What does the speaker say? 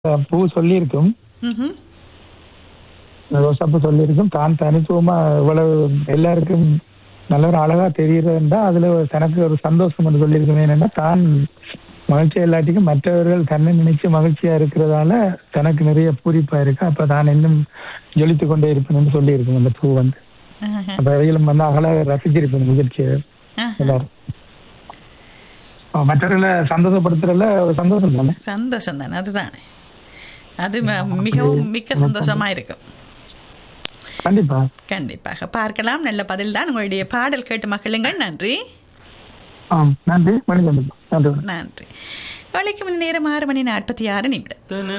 அஹ், பூ சொல்லியிருக்கும் ம்ஹும். ரோசாப்பூ சொல்லியிருக்கும் தான் தனித்துவமா இவ்வளவு எல்லாருக்கும் நல்ல ஒரு அழகா தெரியுறதுன்றா அதுல ஒரு தனக்கு ஒரு சந்தோஷம் என்று சொல்லியிருக்கும் என்னன்னா தான் மகிழ்ச்சியா இல்லாட்டிக்கும் மற்றவர்கள் தன்னை நினைச்சு மகிழ்ச்சியா இருக்கிறதால தனக்கு நிறைய பூரிப்பா இருக்கு அப்ப தான் இன்னும் ஜொலித்து கொண்டே இருப்பேன்னு சொல்லியிருக்கும் அந்த பூ வந்து ஆஹா. அப்ப அவைகளும் வந்து அகல ரசிச்சிருப்பேன் நிகழ்ச்சியை ஆஹா. எல்லாரும் அஹ் மற்றவர்களை சந்தோஷப்படுத்துறதுல ஒரு சந்தோஷம் தானே சந்தோஷம் தானே அதுதானே அது ம- மிகவும் மிக்க சந்தோஷமா இருக்கும் கண்டிப்பா கண்டிப்பாக பார்க்கலாம் நல்ல பதில் தான் உங்களுடைய பாடல் கேட்டு மகிழுங்கள் நன்றி ஆம் நன்றி மணிகண்டன் நன்றி நன்றி வழிக்கு நேரம் ஆறு மணி நாற்பத்தி ஆறு நிமிடம்